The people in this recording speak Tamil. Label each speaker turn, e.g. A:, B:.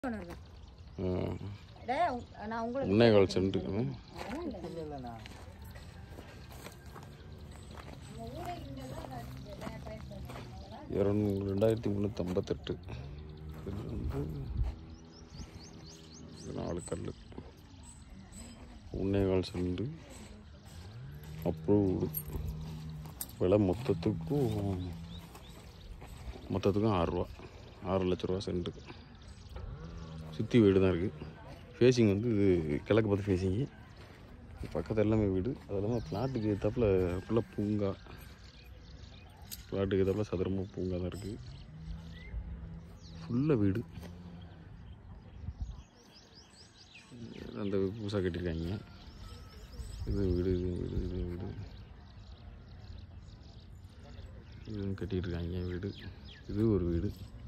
A: ஓனர் தான்
B: ம்.
A: டேய், உங்க- நான் உங்களுக்கு
B: ஒன்னே கால் சென்ட்டுக்கு இரநூறு ரெண்டாயிரத்தி முந்நூற்றி ஐம்பத்தெட்டு இது வந்து இது நாலு கல் ஒன்னே கால் சென்ட் அப்ரூவ்டு விலை மொத்தத்துக்கும் மொத்தத்துக்கும் ஆறுரூவா ஆறு லட்ச ரூபா சென்ட்டுக்கு சுற்றி வீடு தான் இருக்குது ஃபேஸிங் வந்து இது கிழக்கு பார்த்து ஃபேஸிங்கு பக்கத்து எல்லாமே வீடு அது இல்லாமல் ஃப்ளாட்டுக்கு ஏற்றாப்புல ஃபுல்லாக பூங்கா ஃப்ளாட்டுக்கு ஏற்றாப்புல சதுரமாக பூங்கா தான் இருக்குது ஃபுல்லாக வீடு அந்த புதுசாக கட்டியிருக்காங்க இது வீடு இது வீடு இது வீடு இதுவும் கட்டிகிட்டு இருக்காங்க வீடு இது ஒரு வீடு